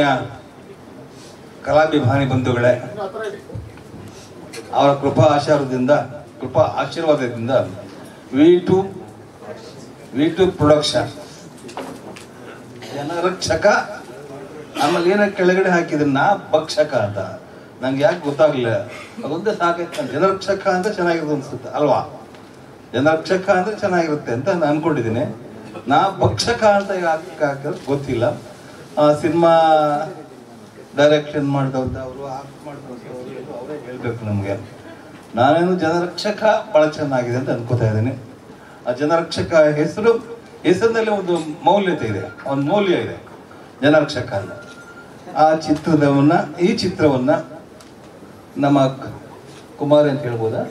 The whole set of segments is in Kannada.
ಆತ್ಮೀಯ ಕಲಾಭಿಮಾನಿ ಬಂಧುಗಳೇ ಅವರ ಕೃಪಾ ಆಶೀರ್ವಾದದಿಂದ ಕೃಪಾ ಆಶೀರ್ವಾದದಿಂದ V two V two production ಜನರಕ್ಷಕ ಆಮೇಲೆ ಏನ ಕೆಳಗಡೆ ಹಾಕಿದ್ರೆ ನಾ ಭಕ್ಷಕ ಅಂತ ನಂಗೆ ಯಾಕೆ ಗೊತ್ತಾಗ್ಲಿಲ್ಲ ಅದೊಂದೇ ಸಾಕೈತೆ ನಾನು ಜನರಕ್ಷಕ ಅಂತ ಚೆನ್ನಾಗಿರೋದು ಅನ್ಸುತ್ತೆ ಅಲ್ವಾ ಜನರಕ್ಷಕ ಅಂದ್ರೆ ಚೆನ್ನಾಗಿರುತ್ತೆ ಅಂತ ನಾನು ಅನ್ಕೊಂಡಿದ್ದೀನಿ ನಾ ಭಕ್ಷಕ ಅಂತ ಯಾಕೆ ಹಾಕಿದ್ರೆ ಗೊತ್ತಿಲ್ಲ ಆ ಸಿನಿಮಾ ಡೈರೆಕ್ಷನ್ ಮಾಡಿದವ್ರು ಅವರು ಆಕ್ಟ್ ಮಾಡಿದವ್ರು ಅವರೇ ಹೇಳ್ಬೇಕು ನಮಗೆ ನಾನೇನು ಜನರಕ್ಷಕ ಬಹಳ ಚೆನ್ನಾಗಿದೆ ಅಂತ ಅನ್ಕೋತಾ ಇದ್ದೀನಿ ಆ ಜನರಕ್ಷಕ ಹೆಸರು ಹೆಸರಿನಲ್ಲಿ ಒಂದು ಮೌಲ್ಯತೆ ಇದೆ ಒಂದು ಮೌಲ್ಯ ಇದೆ ಜನರಕ್ಷಕ ಅಂತ ಆ ಚಿತ್ರದವನ್ನ ಈ ಚಿತ್ರವನ್ನ ನಮ್ಮ ಕ- ಕುಮಾರಿ ಅಂತ ಹೇಳ್ಬೋದಾ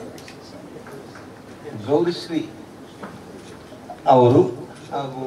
ಗೌರಿಶ್ರೀ ಅವರು ಹಾಗೂ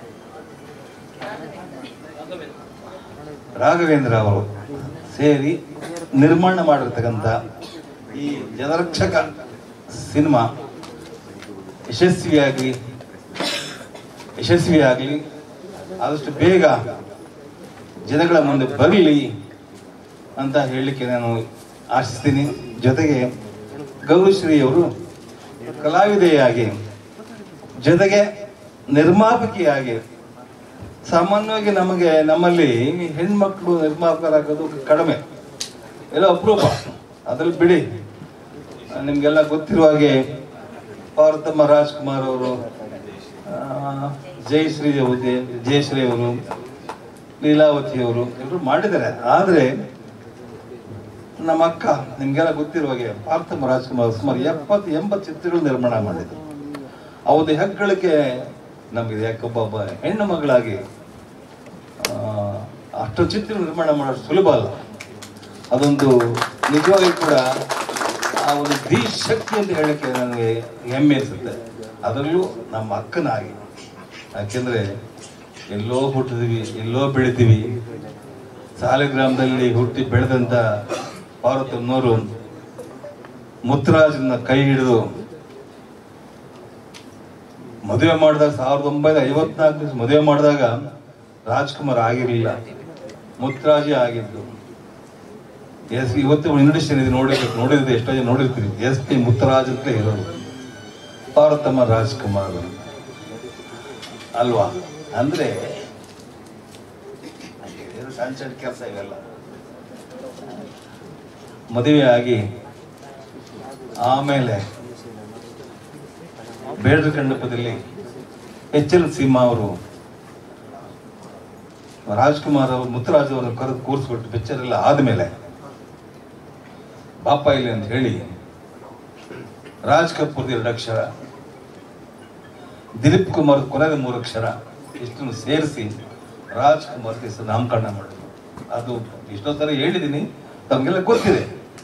ರಾಘವೇಂದ್ರ ಅವರು ಸೇರಿ ನಿರ್ಮಾಣ ಮಾಡಿರ್ತಕ್ಕಂಥ ಈ ಜನರಕ್ಷಕ ಸಿನಿಮಾ ಯಶಸ್ವಿಯಾಗಿ ಯಶಸ್ವಿಯಾಗಲಿ ಆದಷ್ಟು ಬೇಗ ಜನಗಳ ಮುಂದೆ ಬರಲಿ ಅಂತ ಹೇಳಲಿಕ್ಕೆ ನಾನು ಆಶಿಸ್ತೀನಿ ಜೊತೆಗೆ ಗೌರಿಶ್ರೀ ಅವರು ಕಲಾವಿದೆಯಾಗಿ ಜೊತೆಗೆ ನಿರ್ಮಾಪಕಿಯಾಗಿ ಸಾಮಾನ್ಯವಾಗಿ ನಮಗೆ ನಮ್ಮಲ್ಲಿ ಹೆಣ್ಮಕ್ಳು ನಿರ್ಮಾಪಕರಾಗೋದು ಕಡಿಮೆ ಎಲ್ಲ ಅಪರೂಪ ಅದ್ರಲ್ಲಿ ಬಿಡಿ ನಿಮ್ಗೆಲ್ಲ ಗೊತ್ತಿರುವ ಹಾಗೆ ಪಾರ್ವತಮ್ಮ ರಾಜ್ಕುಮಾರ್ ಅವರು ಆ, ಜಯಶ್ರೀ ಅವರು ಜಯಶ್ರೀ ಅವರು ಲೀಲಾವತಿ ಅವರು ಎಲ್ಲರೂ ಮಾಡಿದ್ದಾರೆ ಆದ್ರೆ ನಮ್ಮ ಅಕ್ಕ ನಿಮ್ಗೆಲ್ಲ ಗೊತ್ತಿರುವ ಹಾಗೆ ಪಾರ್ಥಮ್ಮ ರಾಜ್ಕುಮಾರ್ ಸುಮಾರು ಎಪ್ಪತ್ತು ಎಂಬತ್ತು ಚಿತ್ರಗಳು ನಿರ್ಮಾಣ ಮಾಡಿದ್ರು ಅವತ್ತು ಹೆಗ್ಗಳಿಕೆ ನಮಗೆ ಯಾಕೊಬ್ಬ ಒಬ್ಬ ಹೆಣ್ಣು ಮಗಳಾಗಿ ಆ, ಅಷ್ಟು ಚಿತ್ರ ನಿರ್ಮಾಣ ಮಾಡೋದು ಸುಲಭ ಅಲ್ಲ ಅದೊಂದು ನಿಜವಾಗಿ ಕೂಡ ಆ ಒಂದು ಧೀ ಶಕ್ತಿ ಅಂತ ಹೇಳಕ್ಕೆ ನನಗೆ ಹೆಮ್ಮೆ ಅನಿಸುತ್ತೆ ಅದರಲ್ಲೂ ನಮ್ಮ ಅಕ್ಕನಾಗಿ ಯಾಕೆಂದ್ರೆ ಎಲ್ಲೋ ಹುಟ್ಟಿದ್ವಿ ಎಲ್ಲೋ ಬೆಳಿತೀವಿ ಸಾಲಿಗ್ರಾಮದಲ್ಲಿ ಹುಟ್ಟಿ ಬೆಳೆದಂತ ಪಾರ್ವತಮ್ಮನವರು ಮುತ್ತರಾಜನ ಕೈ ಹಿಡಿದು ಮದುವೆ ಮಾಡಿದಾಗ ಸಾವಿರದ ಒಂಬೈನೂರ ಐವತ್ನಾಲ್ಕು ಮದುವೆ ಮಾಡಿದಾಗ ರಾಜ್ಕುಮಾರ್ ಆಗಿರಲಿಲ್ಲ ಮುತ್ತರಾಜೇ ಆಗಿದ್ದು ಎಸ್ ಇವತ್ತು ಇಂಡಸ್ಟ್ರಿ ಇದೆ ನೋಡಿರ್ಬೇಕು ನೋಡಿದ್ರೆ ಎಷ್ಟೋ ಜನ ನೋಡಿರ್ತೀವಿ ಎಸ್ ಪಿ ಮುತ್ತರಾಜ್ ಅಂತ ಇರೋದು ಪಾರ್ವತಮ್ಮ ರಾಜ್ಕುಮಾರ್ ಅಲ್ವಾ ಅಂದ್ರೆ ಏನು ಸಣ್ಣ ಸಣ್ಣ ಕೆಲಸ ಇವೆಲ್ಲ ಮದುವೆ ಆಗಿ ಆಮೇಲೆ ಬೇಡರ ಕಂಡಪದಲ್ಲಿ ಎಚ್ ಎಲ್ ಸೀಮಾ ಅವರು ರಾಜ್ಕುಮಾರ್ ಅವರು ಮುತ್ತರಾಜ್ ಅವರನ್ನು ಕರೆದು ಕೂರಿಸ್ಬಿಟ್ಟು ಪಿಕ್ಚರ್ ಎಲ್ಲ ಆದ್ಮೇಲೆ ಬಾಪ ಇಲ್ಲಿ ಅಂತ ಹೇಳಿ ರಾಜ್ ಕಪೂರ್ದ ಎರಡು ಅಕ್ಷರ ದಿಲೀಪ್ ಕುಮಾರ್ ಕೊನೆಯ ಮೂರು ಅಕ್ಷರ ಇಷ್ಟನ್ನು ಸೇರಿಸಿ ರಾಜ್ ಕುಮಾರ್ ಹೆಸರು ನಾಮಕರಣ ಮಾಡಿದ್ರು ಅದು ಎಷ್ಟೋ ತರ ಹೇಳಿದ್ದೀನಿ ತಮಗೆಲ್ಲ ಗೊತ್ತಿದೆ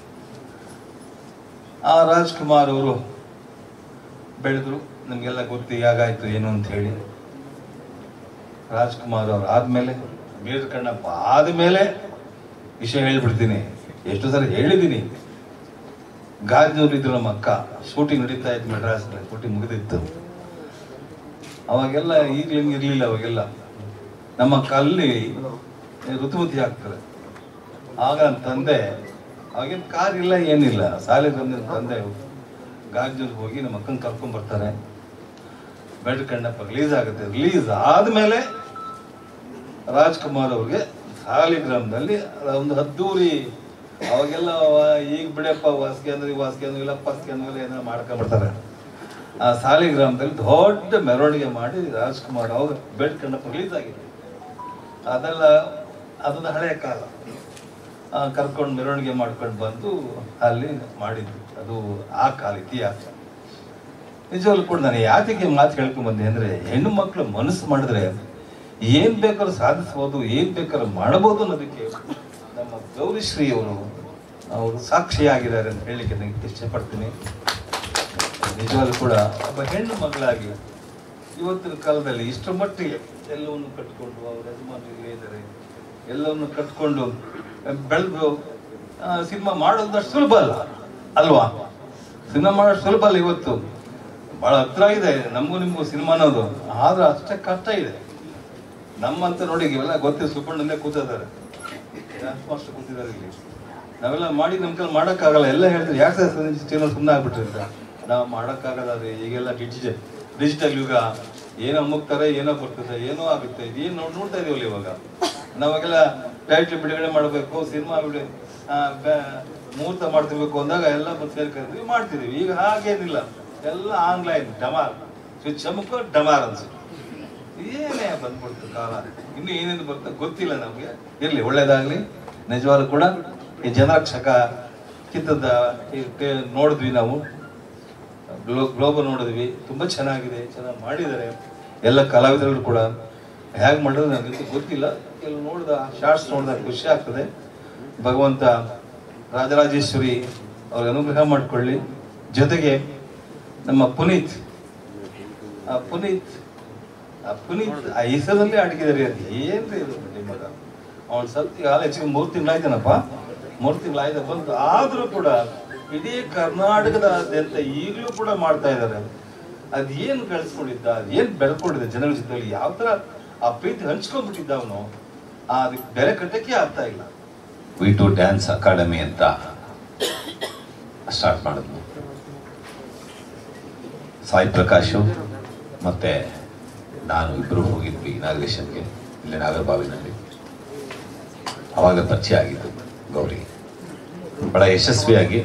ಆ ರಾಜ್ಕುಮಾರ್ ಅವರು ಬೆಳೆದ್ರು ನಮಗೆಲ್ಲ ಗೊತ್ತು ಹೇಗಾಯ್ತು ಏನು ಅಂತ ಹೇಳಿ ರಾಜ್ಕುಮಾರ್ ಅವ್ರು ಆದ್ಮೇಲೆ ಬೀರ್ ಕಣ್ಣಪ್ಪ ಆದ್ಮೇಲೆ ವಿಷಯ ಹೇಳ್ಬಿಡ್ತೀನಿ ಎಷ್ಟು ಸಲ ಹೇಳಿದ್ದೀನಿ ಗಾಜನೂರು ಇದ್ರು ನಮ್ಮ ಅಕ್ಕ ಶೂಟಿಂಗ್ ನಡೀತಾ ಇತ್ತು ಮೆಡ್ರಾಸ್ ಶೂಟಿಂಗ್ ಮುಗಿದಿತ್ತು ಅವಾಗೆಲ್ಲ ಈಗ್ಲಂಗೆ ಇರ್ಲಿಲ್ಲ ಅವಾಗೆಲ್ಲ ನಮ್ಮ ಅಕ್ಕ ಅಲ್ಲಿ ಋತುಮತಿ ಆಗ್ತಾರೆ ಆಗ ನನ್ನ ತಂದೆ ಅವಾಗೇನು ಕಾರ್ ಇಲ್ಲ ಏನಿಲ್ಲ ಸಾಲಿ ಬಂದ ತಂದೆ ಗಾಜನೂರ್ಗೆ ಹೋಗಿ ನಮ್ಮ ಅಕ್ಕನ ಕರ್ಕೊಂಡ್ ಬರ್ತಾರೆ ಬೆಡ್ ಕಣ್ಣಪ್ಪ ರಿಲೀಸ್ ಆಗುತ್ತೆ ರಿಲೀಸ್ ಆದ್ಮೇಲೆ ರಾಜ್ಕುಮಾರ್ ಅವ್ರಿಗೆ ಸಾಲಿಗ್ರಾಮದಲ್ಲಿ ಒಂದು ಹದ್ದೂರಿ ಅವಾಗೆಲ್ಲ ವ- ಈಗ ಬಿಡಪ್ಪ ವಾಸ್ಗೆ ಅಂದ್ರೆ ವಾಸ್ಗೆ ಅಂದ್ರೆ ಇಲ್ಲ ಪಸ್ಗೆ ಅಂದ್ರೆ ಏನೋ ಮಾಡ್ಕೊಂಡ್ಬಿಡ್ತಾರೆ ಆ ಸಾಲಿಗ್ರಾಮದಲ್ಲಿ ದೊಡ್ಡ ಮೆರವಣಿಗೆ ಮಾಡಿ ರಾಜ್ಕುಮಾರ್ ಅವಾಗ ಬೆಡ್ ಕಣ್ಣಪ್ಪ ರಿಲೀಸ್ ಆಗಿದೆ ಅದೆಲ್ಲ ಅದೊಂದು ಹಳೆಯ ಕಾಲ ಆ, ಕರ್ಕೊಂಡು ಮೆರವಣಿಗೆ ಮಾಡ್ಕೊಂಡು ಬಂದು ಅಲ್ಲಿ ಮಾಡಿದ್ದು ಅದು ಆ ಕಾಲ ಇತಿಹಾಸ ನಿಜವಾಗ್ಲೂ ಕೂಡ ನಾನು ಯಾತಕ್ಕೆ ಮಾತು ಹೇಳ್ಕೊಂಡ್ ಬಂದೆ ಅಂದ್ರೆ ಹೆಣ್ಣು ಮಕ್ಕಳು ಮನಸ್ಸು ಮಾಡಿದ್ರೆ ಏನ್ ಬೇಕಾದ್ರೂ ಸಾಧಿಸಬಹುದು ಏನ್ ಬೇಕಾದ್ರೂ ಮಾಡಬಹುದು ಅನ್ನೋದಕ್ಕೆ ನಮ್ಮ ಗೌರಿಶ್ರೀ ಅವರು ಅವರು ಸಾಕ್ಷಿಯಾಗಿದ್ದಾರೆ ಅಂತ ಹೇಳಲಿಕ್ಕೆ ನನಗೆ ಇಷ್ಟಪಡ್ತೀನಿ ನಿಜವಾಗ್ಲೂ ಕೂಡ ಒಬ್ಬ ಹೆಣ್ಣು ಮಗಳಾಗಿ ಇವತ್ತಿನ ಕಾಲದಲ್ಲಿ ಇಷ್ಟರ ಮಟ್ಟಿಗೆ ಎಲ್ಲವನ್ನು ಕಟ್ಕೊಂಡು ಅವ್ರ ಯಜಮಾನರು ಇಲ್ಲೇ ಇದ್ದಾರೆ ಎಲ್ಲವನ್ನು ಕಟ್ಕೊಂಡು ಬೆಳೆದು ಸಿನಿಮಾ ಮಾಡೋದು ಅಷ್ಟು ಸುಲಭ ಅಲ್ಲ ಅಲ್ವಾ ಸಿನಿಮಾ ಮಾಡೋದು ಸುಲಭ ಅಲ್ಲ ಇವತ್ತು ಬಹಳ ಹತ್ರ ಇದೆ ನಮಗೂ ನಿಮಗೂ ಸಿನಿಮಾ ಅನ್ನೋದು ಆದ್ರೆ ಅಷ್ಟೇ ಕಷ್ಟ ಇದೆ ನಮ್ಮಂತ ನೋಡಿ ಇವೆಲ್ಲ ಗೊತ್ತಿಲ್ಲ ಸುಬ್ಬಣ್ಣಲ್ಲೇ ಕೂತಿದ್ದಾರೆ ಡ್ಯಾನ್ಸ್ ಮಾಸ್ಟರ್ ಕೂತಿದ್ದಾರೆ ಇಲ್ಲಿ ನಾವೆಲ್ಲ ಮಾಡಿ ನಮ್ಮ ಕೈಲಿ ಮಾಡೋಕ್ಕಾಗಲ್ಲ ಎಲ್ಲ ಹೇಳಿದ್ರು ಯಾಕೆ ಸರ್ ಚೇನಲ್ ಸುಮ್ಮನೆ ಆಗ್ಬಿಟ್ರಿ ಅಂತ ನಾವು ಮಾಡೋಕ್ಕಾಗಲ್ಲ ರೀ ಈಗೆಲ್ಲ ಡಿಜಿಟಲ್ ಡಿಜಿಟಲ್ ಯುಗ ಏನೋ ಮುಗ್ತಾರೆ ಏನೋ ಬರ್ತದೆ ಏನೋ ಆಗುತ್ತೆ ಇದೇನು ನೋಡಿ ನೋಡ್ತಾ ಇದೀವಲ್ಲ ಇವಾಗ ನಾವಾಗೆಲ್ಲ ಟೈಟ್ಲ್ ಬಿಡುಗಡೆ ಮಾಡಬೇಕು ಸಿನಿಮಾ ಬಿಡು ಆ, ಬ್ಯಾ- ಮುಹೂರ್ತ ಮಾಡ್ತಿರ್ಬೇಕು ಅಂದಾಗ ಎಲ್ಲ ಬಂದು ಸೇರ್ಕೊಂಡಿದ್ವಿ ಮಾಡ್ತಿದೀವಿ ಈಗ ಹಾಗೇನಿಲ್ಲ ಎಲ್ಲ ಆನ್ಲೈನ್ ಡಮಾರ್ ಸ್ವಿಚ್ ಅಮ್ಮಕ್ಕೋ ಡಮಾರ್ ಅನ್ಸುತ್ತೆ ಏನೇ ಬಂದ್ಬಿಡ್ತು ಕಾಲ ಇನ್ನು ಏನೇನು ಬರ್ತದೆ ಗೊತ್ತಿಲ್ಲ ನಮಗೆ ಇರ್ಲಿ ಒಳ್ಳೇದಾಗ್ಲಿ ನಿಜವಾಗ್ಲೂ ಕೂಡ ಈ ಜನರಕ್ಷಕ ಕಿತ್ತದ ಈ ಟೆ- ನೋಡಿದ್ವಿ ನಾವು ಗ್ಲೋ ಗ್ಲೋಬಲ್ ನೋಡಿದ್ವಿ ತುಂಬಾ ಚೆನ್ನಾಗಿದೆ ಚೆನ್ನಾಗಿ ಮಾಡಿದ್ದಾರೆ ಎಲ್ಲ ಕಲಾವಿದರು ಕೂಡ ಹೇಗೆ ಮಾಡೋದು ನನಗೆ ಗೊತ್ತಿಲ್ಲ ಕೆಲವು ನೋಡಿದ ಶಾರ್ಟ್ಸ್ ನೋಡಿದಾಗ ಖುಷಿ ಆಗ್ತದೆ ಭಗವಂತ ರಾಜರಾಜೇಶ್ವರಿ ಅವ್ರಿಗೆ ಅನುಗ್ರಹ ಮಾಡಿಕೊಳ್ಳಿ ಜೊತೆಗೆ ನಮ್ಮ ಪುನೀತ್ ಆ ಪುನೀತ್ ಆ ಪುನೀತ್ ಆ ಹೆಸರಲ್ಲಿ ಅಡಗಿದಾರೆ ಅದು ಏನ್ರಿ ಇದು ನಿಮ್ಮಗ ಅವನು ಸತ್ಯ ಕಾಲ ಹೆಚ್ಚಿಗೆ ಮೂರು ತಿಂಗಳಾಯ್ತಾನಪ್ಪ ಮೂರು ತಿಂಗಳಾಯ್ತ ಬಂತು ಆದ್ರೂ ಕೂಡ ಇಡೀ ಕರ್ನಾಟಕದಾದ್ಯಂತ ಈಗಲೂ ಕೂಡ ಮಾಡ್ತಾ ಇದ್ದಾರೆ ಅದ್ ಏನ್ ಗಳಿಸ್ಕೊಂಡಿದ್ದ ಅದ್ ಏನ್ ಬೆಳ್ಕೊಂಡಿದ್ದ ಜನರ ಜೊತೆಲಿ ಯಾವ ತರ ಆ ಪ್ರೀತಿ ಹಂಚ್ಕೊಂಡ್ಬಿಟ್ಟಿದ್ದ ಅವನು ಅದಕ್ಕೆ ಬೆಲೆ ಕಟ್ಟಕ್ಕೆ ಆಗ್ತಾ ಇಲ್ಲ ವಿ ಟು ಡ್ಯಾನ್ಸ್ ಅಕಾಡೆಮಿ ಅಂತ ಸ್ಟಾರ್ಟ್ ಮಾಡಿದ್ವು ಸಾಯಿ ಪ್ರಕಾಶು ಮತ್ತೆ ನಾನು ಇಬ್ಬರು ಹೋಗಿದ್ವಿ ಇನಾಗ್ರೇಷನ್ಗೆ ಇಲ್ಲಿ ನಾಗರಬಾವಿನಲ್ಲಿ ಅವಾಗ ಪರಿಚಯ ಆಗಿದ್ದು ಗೌರಿ ಬಹಳ ಯಶಸ್ವಿಯಾಗಿ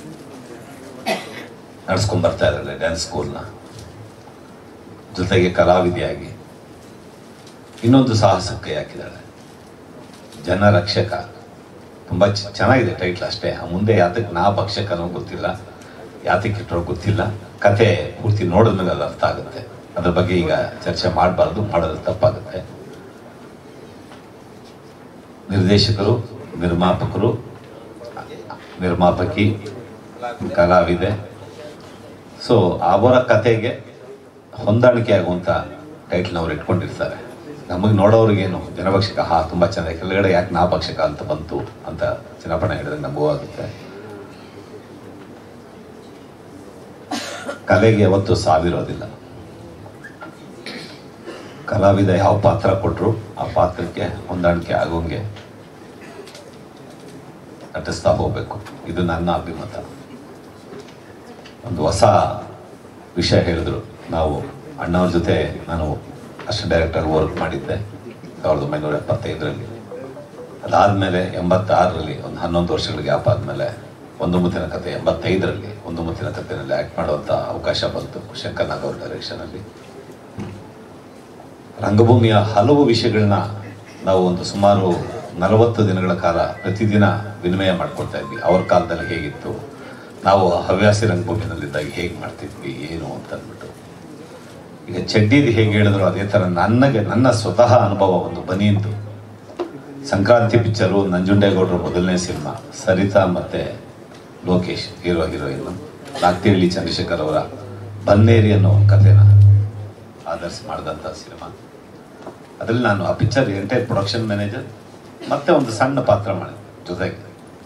ನಡ್ಸ್ಕೊಂಡ್ ಬರ್ತಾ ಇದ್ದಾರೆ ಡ್ಯಾನ್ಸ್ ಸ್ಕೂಲ್ನ ಜೊತೆಗೆ ಕಲಾವಿದೆಯಾಗಿ ಇನ್ನೊಂದು ಸಾಹಸಕ್ಕೆ ಹಾಕಿದ್ದಾಳೆ ಜನ ರಕ್ಷಕ ತುಂಬಾ ಚ- ಚೆನ್ನಾಗಿದೆ ಟೈಟ್ಲ್ ಅಷ್ಟೇ ಆ ಮುಂದೆ ಯಾತಕ್ಕೆ ನಾ ಭಕ್ಷಕನೋ ಗೊತ್ತಿಲ್ಲ ಯಾತಕ್ಕೆ ಇಟ್ಟರೋ ಗೊತ್ತಿಲ್ಲ ಕತೆ ಪೂರ್ತಿ ನೋಡಿದ್ಮೇಲೆ ಅದು ಅರ್ಥ ಆಗುತ್ತೆ ಅದ್ರ ಬಗ್ಗೆ ಈಗ ಚರ್ಚೆ ಮಾಡಬಾರ್ದು ಮಾಡೋದು ತಪ್ಪಾಗುತ್ತೆ ನಿರ್ದೇಶಕರು ನಿರ್ಮಾಪಕರು ನಿರ್ಮಾಪಕಿ ಕಲಾವಿದೆ ಸೊ ಅವರ ಕತೆಗೆ ಹೊಂದಾಣಿಕೆ ಆಗುವಂತ ಟೈಟ್ಲ್ ಅವ್ರು ಇಟ್ಕೊಂಡಿರ್ತಾರೆ ನಮಗೆ ನೋಡೋರಿಗೇನು ಜನಭಕ್ಷಕ ಹಾ ತುಂಬಾ ಚೆನ್ನಾಗಿ ಕೆಳಗಡೆ ಯಾಕೆ ನಾ ಭಕ್ಷಕ ಅಂತ ಬಂತು ಅಂತ ಚಿನ್ನಪ್ಪಣ ಹೇಳಿದ್ರೆ ನಮಗೂ ಆಗುತ್ತೆ ಕಲೆಗೆ ಯಾವತ್ತು ಸಾವಿರೋದಿಲ್ಲ ಕಲಾವಿದ ಯಾವ ಪಾತ್ರ ಕೊಟ್ಟರು ಆ ಪಾತ್ರಕ್ಕೆ ಹೊಂದಾಣಿಕೆ ಆಗೋಂಗೆ ನಟಿಸ್ತಾ ಹೋಗ್ಬೇಕು ಇದು ನನ್ನ ಅಭಿಮತ ಒಂದು ಹೊಸ ವಿಷಯ ಹೇಳಿದ್ರು ನಾವು ಅಣ್ಣವ್ರ ಜೊತೆ ನಾನು ಅಸಿಸ್ಟೆಂಟ್ ಡೈರೆಕ್ಟರ್ ವರ್ಕ್ ಮಾಡಿದ್ದೆ ಸಾವಿರದ ಒಂಬೈನೂರ ಎಪ್ಪತ್ತೈದರಲ್ಲಿ ಅದಾದ್ಮೇಲೆ ಎಂಬತ್ತಾರರಲ್ಲಿ ಒಂದು ಹನ್ನೊಂದು ವರ್ಷಗಳ ಗ್ಯಾಪ್ ಆದ್ಮೇಲೆ ಒಂದು ಮುತ್ತಿನ ಕತೆ ಎಂಬತ್ತೈದರಲ್ಲಿ ಒಂದು ಮುತ್ತಿನ ಕಥೆನಲ್ಲಿ ಆಕ್ಟ್ ಮಾಡುವಂತ ಅವಕಾಶ ಬಂತು ಶಂಕರ್ ನಾಗ್ ಅವ್ರ ಡೈರೆಕ್ಷನ್ ಅಲ್ಲಿ ರಂಗಭೂಮಿಯ ಹಲವು ವಿಷಯಗಳನ್ನ ನಾವು ಒಂದು ಸುಮಾರು ನಲವತ್ತು ದಿನಗಳ ಕಾಲ ಪ್ರತಿದಿನ ವಿನಿಮಯ ಮಾಡ್ಕೊಳ್ತಾ ಇದ್ವಿ ಅವ್ರ ಕಾಲದಲ್ಲಿ ಹೇಗಿತ್ತು ನಾವು ಹವ್ಯಾಸಿ ರಂಗಭೂಮಿನಲ್ಲಿದ್ದಾಗ ಹೇಗೆ ಮಾಡ್ತಿದ್ವಿ ಏನು ಅಂತ ಅಂದ್ಬಿಟ್ಟು ಈಗ ಚಡ್ಡಿದು ಹೇಗೆ ಹೇಳಿದ್ರು ಅದೇ ಥರ ನನಗೆ ನನ್ನ ಸ್ವತಃ ಅನುಭವ ಒಂದು ಬನಿಯಿತು ಸಂಕ್ರಾಂತಿ ಪಿಕ್ಚರು ನಂಜುಂಡೇಗೌಡರ ಮೊದಲನೇ ಸಿನಿಮಾ ಸರಿತಾ ಮತ್ತೆ ಲೋಕೇಶ್ ಹೀರೋ ಹೀರೋಯಿನ್ ನಾಗ್ತಿಹಳ್ಳಿ ಚಂದ್ರಶೇಖರ್ ಅವರ ಬನ್ನೇರಿ ಅನ್ನೋ ಕಥೆನ ಆಧರಿಸಿ ಮಾಡಿದಂಥ ಸಿನಿಮಾ ಅದರಲ್ಲಿ ನಾನು ಆ ಪಿಕ್ಚರ್ ಎಂಟೈರ್ ಪ್ರೊಡಕ್ಷನ್ ಮ್ಯಾನೇಜರ್ ಮತ್ತೆ ಒಂದು ಸಣ್ಣ ಪಾತ್ರ ಮಾಡಿದೆ ಜೊತೆಗೆ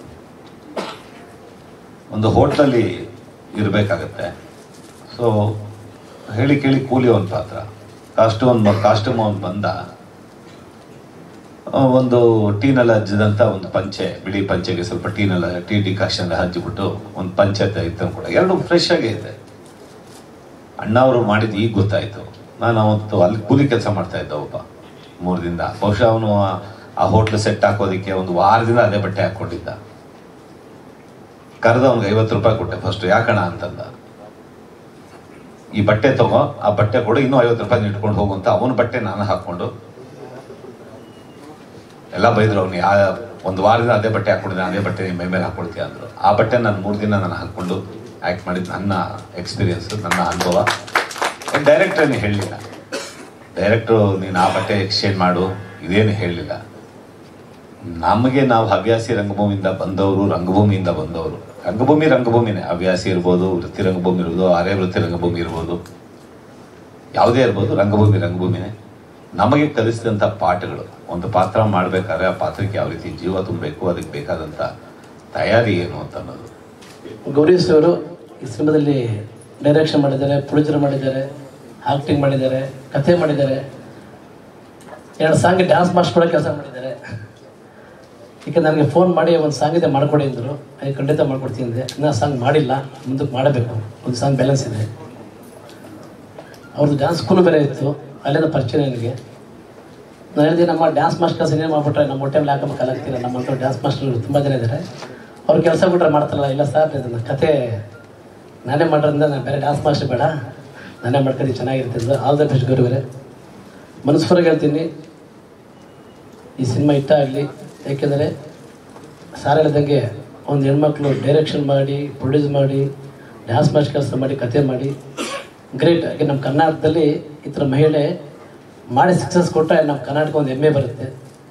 ಒಂದು ಹೋಟ್ಲಲ್ಲಿ ಇರಬೇಕಾಗತ್ತೆ ಸೊ ಹೇಳಿ ಕೇಳಿ ಕೂಲಿ ಒಂದು ಪಾತ್ರ ಕಾಸ್ಟ್ಯೂಮ್ ಕಾಸ್ಟ್ಯೂಮ್ ಅವ್ನು ಬಂದ ಆ, ಒಂದು ಟೀನಲ್ಲಿ ಹಜ್ಜಿದಂತ ಒಂದು ಪಂಚೆ ಬಿಳಿ ಪಂಚೆಗೆ ಸ್ವಲ್ಪ ಟೀನೆಲ್ಲ ಟೀ ಡಿಕಾಕ್ಷನ್ ಎಲ್ಲ ಹಚ್ಚಿಬಿಟ್ಟು ಒಂದು ಪಂಚೆ ಇತ್ತು ಕೂಡ ಎರಡು ಫ್ರೆಶ್ ಆಗೇ ಇದೆ ಅಣ್ಣ ಅವರು ಮಾಡಿದ್ದು ಈಗ ಗೊತ್ತಾಯ್ತು ನಾನು ಅವತ್ತು ಅಲ್ಲಿ ಕೂಲಿ ಕೆಲಸ ಮಾಡ್ತಾ ಇದ್ದ ಒಬ್ಬ ಮೂರು ದಿನ ಬಹುಶಃ ಅವನು ಆ- ಆ ಹೋಟ್ಲ್ ಸೆಟ್ ಹಾಕೋದಿಕ್ಕೆ ಒಂದು ವಾರದಿಂದ ಅದೇ ಬಟ್ಟೆ ಹಾಕೊಂಡಿದ್ದ ಕರೆದ ಅವ್ನಿಗೆ ಐವತ್ತು ರೂಪಾಯಿ ಕೊಟ್ಟೆ ಫಸ್ಟ್ ಯಾಕಣ ಅಂತಂದ ಈ ಬಟ್ಟೆ ತಗೋ ಆ ಬಟ್ಟೆ ಕೊಡು ಇನ್ನೂ ಐವತ್ತು ರೂಪಾಯಿ ಇಟ್ಕೊಂಡು ಹೋಗು ಅಂತ ಅವನ ಬಟ್ಟೆ ನಾನು ಹಾಕೊಂಡು ಎಲ್ಲ ಬೈದ್ರು ಅವ್ನು ಯಾ ಒಂದು ವಾರದಿಂದ ಅದೇ ಬಟ್ಟೆ ಹಾಕೊಂಡಿದ್ದೆ ಅದೇ ಬಟ್ಟೆ ನಿನ್ ಮೈ ಮೇಲೆ ಹಾಕೊಳ್ತೀಯ ಅಂದ್ರು ಆ ಬಟ್ಟೆ ನಾನು ಮೂರು ದಿನ ನಾನು ಹಾಕೊಂಡು ಆಕ್ಟ್ ಮಾಡಿದ್ದು ನನ್ನ ಎಕ್ಸ್ಪೀರಿಯನ್ಸ್ ನನ್ನ ಅನುಭವ ಡೈರೆಕ್ಟರ್ ಏನು ಹೇಳಲಿಲ್ಲ ಡೈರೆಕ್ಟ್ರು ನೀನು ಆ ಬಟ್ಟೆ ಎಕ್ಸ್ಚೇಂಜ್ ಮಾಡು ಇದೇನು ಹೇಳಲಿಲ್ಲ ನಮಗೆ ನಾವು ಹವ್ಯಾಸಿ ರಂಗಭೂಮಿಯಿಂದ ಬಂದವರು ರಂಗಭೂಮಿಯಿಂದ ಬಂದವರು ರಂಗಭೂಮಿ ರಂಗಭೂಮಿನೇ ಹವ್ಯಾಸಿ ಇರ್ಬೋದು ವೃತ್ತಿ ರಂಗಭೂಮಿ ಇರ್ಬೋದು ಆರ್ಯ ವೃತ್ತಿ ರಂಗಭೂಮಿ ಇರ್ಬೋದು ಯಾವುದೇ ಇರ್ಬೋದು ರಂಗಭೂಮಿ ರಂಗಭೂಮಿನೇ ನಮಗೆ ಕಲಿಸಿದಂಥ ಪಾಠಗಳು ಒಂದು ಪಾತ್ರ ಮಾಡಬೇಕಾದ್ರೆ ಆ ಪಾತ್ರಕ್ಕೆ ಯಾವ ರೀತಿ ಜೀವ ತುಂಬಬೇಕು ಅದಕ್ಕೆ ಬೇಕಾದಂಥ ತಯಾರಿ ಏನು ಅಂತ ಅನ್ನೋದು ಗೌರೀಶ್ ಅವರು ಈ ಸಿನಿಮಾದಲ್ಲಿ ಡೈರೆಕ್ಷನ್ ಮಾಡಿದ್ದಾರೆ ಪ್ರೊಡ್ಯೂಸರ್ ಮಾಡಿದ್ದಾರೆ ಆಕ್ಟಿಂಗ್ ಮಾಡಿದ್ದಾರೆ ಕಥೆ ಮಾಡಿದ್ದಾರೆ ಎರಡು ಸಾಂಗ್ ಡ್ಯಾನ್ಸ್ ಮಾಸ್ಟರ್ ಕೂಡ ಕೆಲಸ ಮಾಡಿದ್ದಾರೆ ಈಗ ನನಗೆ ಫೋನ್ ಮಾಡಿ ಒಂದು ಸಾಂಗ್ ಇದೆ ಮಾಡ್ಕೊಡಿ ಅಂದರು ಅದಕ್ಕೆ ಖಂಡಿತ ಮಾಡ್ಕೊಡ್ತೀನಿ ಅಂದೆ ಇನ್ನೂ ಸಾಂಗ್ ಮಾಡಿಲ್ಲ ಮುಂದಕ್ಕೆ ಮಾಡಬೇಕು ಒಂದು ಸಾಂಗ್ ಬ್ಯಾಲೆನ್ಸ್ ಇದೆ ಅವ್ರದ್ದು ಡ್ಯಾನ್ಸ್ ಸ್ಕೂಲ್ ಬೇರೆ ಇತ್ತು ಅಲ್ಲಿಂದ ಪರಿಚಯ ನನಗೆ ನಾನು ಹೇಳಿದೆ ನಮ್ಮ ಡ್ಯಾನ್ಸ್ ಮಾಸ್ಟರ್ಸ್ ಏನೇನು ಮಾಡ್ಬಿಟ್ರೆ ನಮ್ಮ ಹೊಟ್ಟೆ ಮೇಲೆ ಹಾಕಬೇಕು ಕಲಾಗ್ತೀರ ನಮ್ಮ ಹತ್ರ ಡ್ಯಾನ್ಸ್ ಮಾಸ್ಟರ್ ತುಂಬ ಜನ ಇದ್ದಾರೆ ಅವ್ರು ಕೆಲಸ ಬಿಟ್ರೆ ಮಾಡ್ತಾರಲ್ಲ ಇಲ್ಲ ಸರ್ ಇದನ್ನ ಕತೆ ನಾನೇ ಮಾಡೋದ್ರಿಂದ ನಾನು ಬೇರೆ ಡ್ಯಾನ್ಸ್ ಮಾಸ್ಟರ್ ಬೇಡ ನಾನೇ ಮಾಡ್ಕೊಂಡು ಚೆನ್ನಾಗಿರ್ತಿದ್ದು ಆಲ್ ದ ಬೆಸ್ಟ್ ಗುರುವರೆ ಮನಸ್ಫರಾಗಿ ಹೇಳ್ತೀನಿ ಈ ಸಿನಿಮಾ ಇಷ್ಟ ಆಗಲಿ ಯಾಕೆಂದರೆ ಸಾರ್ ಹೇಳಿದಂಗೆ ಒಂದು ಹೆಣ್ಮಕ್ಳು ಡೈರೆಕ್ಷನ್ ಮಾಡಿ ಪ್ರೊಡ್ಯೂಸ್ ಮಾಡಿ ಡ್ಯಾನ್ಸ್ ಮಾಸ್ಟರ್ ಕೆಲಸ ಮಾಡಿ ಕತೆ ಮಾಡಿ ಗ್ರೇಟ್ ಯಾಕೆ ನಮ್ಮ ಕರ್ನಾಟಕದಲ್ಲಿ ಈ ಥರ ಮಹಿಳೆ ಮಾಡಿ ಸಕ್ಸಸ್ ಕೊಟ್ಟರೆ ನಮ್ಮ ಕರ್ನಾಟಕ ಒಂದು ಹೆಮ್ಮೆ ಬರುತ್ತೆ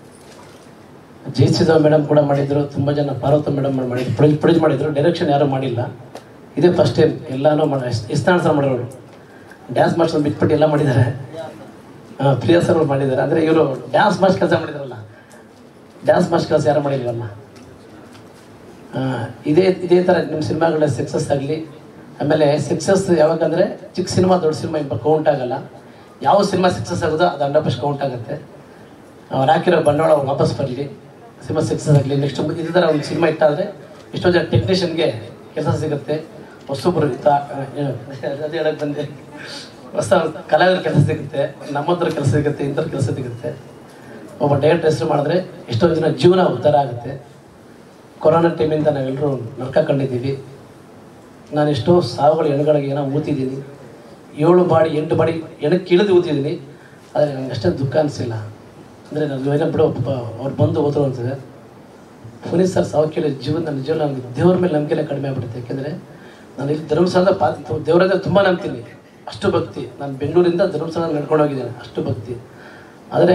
ಜಯಸಿದ ಮೇಡಮ್ ಕೂಡ ಮಾಡಿದ್ರು ತುಂಬ ಜನ ಪಾರ್ವತ ಮೇಡಮ್ ಮಾಡಿದ್ರು ಪ್ರೊಡ್ಯೂಸ್ ಪ್ರೊಡ್ಯೂಸ್ ಮಾಡಿದ್ರು ಡೈರೆಕ್ಷನ್ ಯಾರೂ ಮಾಡಿಲ್ಲ ಇದೇ ಫಸ್ಟ್ ಟೈಮ್ ಎಲ್ಲನೂ ಮಾಡಿ ಇಷ್ಟಾನ ಸರ್ ಮಾಡಿರೋರು ಡ್ಯಾನ್ಸ್ ಮಾಸ್ಟರ್ ಬಿಟ್ಬಿಟ್ಟು ಎಲ್ಲ ಮಾಡಿದ್ದಾರೆ ಹಾಂ ಪ್ರಿಯಾ ಸರ್ ಅವ್ರು ಮಾಡಿದ್ದಾರೆ ಅಂದರೆ ಇವರು ಡ್ಯಾನ್ಸ್ ಮಾಸ್ಟರ್ ಕೆಲಸ ಮಾಡಿದಾರಲ್ಲ ಡ್ಯಾನ್ಸ್ ಮಾಸ್ಟರ್ ಕೆಲಸ ಯಾರು ಮಾಡಿಲ್ವಲ್ಲ ಆ, ಇದೇ ಇದೇ ಥರ ನಿಮ್ಮ ಸಿನಿಮಾಗಳ ಸಕ್ಸಸ್ ಆಗಲಿ ಆಮೇಲೆ ಸಕ್ಸಸ್ ಯಾವಾಗಂದರೆ ಚಿಕ್ಕ ಸಿನಿಮಾ ದೊಡ್ಡ ಸಿನಿಮಾ ಇಂಪ ಕೌಂಟ್ ಆಗಲ್ಲ ಯಾವ ಸಿನಿಮಾ ಸಕ್ಸಸ್ ಆಗೋದೋ ಅದು ಹಂಡ್ರೆಡ್ ಪರ್ಸೆಂಟ್ ಕೌಂಟ್ ಆಗುತ್ತೆ ಅವ್ರು ಹಾಕಿರೋ ಬಂಡವಾಳ ಅವ್ರು ವಾಪಸ್ ಬರಲಿ ಸಿನಿಮಾ ಸಕ್ಸಸ್ ಆಗಲಿ ನೆಕ್ಸ್ಟ್ ಇದೇ ಥರ ಒಂದು ಸಿನಿಮಾ ಇಟ್ಟಾದರೆ ಎಷ್ಟೋ ಜನ ಟೆಕ್ನಿಷಿಯನ್ಗೆ ಕೆಲಸ ಸಿಗುತ್ತೆ ಹೊಸೊಬ್ಬರು ಅದೇ ಹೇಳಕ್ಕೆ ಬಂದೆ ಹೊಸ ಕಲಾವಿದರ ಕೆಲಸ ಸಿಗುತ್ತೆ ನಮ್ಮತ್ರ ಕೆಲಸ ಸಿಗುತ್ತೆ ಇಂಥವ್ರ ಕೆಲಸ ಸಿಗುತ್ತೆ ಒಬ್ಬ ಡೈರೆಕ್ಟ್ ಹೆಸರು ಮಾಡಿದ್ರೆ ಎಷ್ಟೊಂದು ಜನ ಜೀವನ ಉದ್ಧಾರ ಆಗುತ್ತೆ ಕೊರೋನಾ ಟೈಮಿಂದ ನಾವೆಲ್ಲರೂ ನರ್ಕ ಕಂಡಿದ್ದೀವಿ ನಾನು ಎಷ್ಟೋ ಸಾವುಗಳು ಹೆಣ್ಗಳಿಗೆ ಏನೋ ಊತಿದ್ದೀನಿ ಏಳು ಬಾಡಿ ಎಂಟು ಬಾಡಿ ಎಣಕ್ಕೆ ಇಳಿದು ಊತಿದ್ದೀನಿ ಆದರೆ ನನಗೆ ಅಷ್ಟೇ ದುಃಖ ಅನಿಸಿಲ್ಲ ಅಂದರೆ ನನಗೆ ಏನೋ ಬಿಡೋ ಪಾಪ ಅವ್ರು ಬಂದು ಹೋದ್ರು ಅಂತಿದೆ ಪುನೀತ್ ಸರ್ ಸಾವು ಕೇಳಿ ಜೀವನ ನಿಜವಲ್ಲ ನನಗೆ ದೇವ್ರ ಮೇಲೆ ನಂಬಿಕೆನೇ ಕಡಿಮೆ ಆಗ್ಬಿಡುತ್ತೆ ಯಾಕೆಂದರೆ ನಾನು ಇಲ್ಲಿ ಧರ್ಮಸ್ಥಳದ ಪಾ ದೇವರಾದ ತುಂಬ ನಂಬ್ತೀನಿ ಅಷ್ಟು ಭಕ್ತಿ ನಾನು ಬೆಂಗಳೂರಿಂದ ಧರ್ಮಸ್ಥಳ ನಡ್ಕೊಂಡು ಹೋಗಿದ್ದೇನೆ ಅಷ್ಟು ಭಕ್ತಿ ಆದರೆ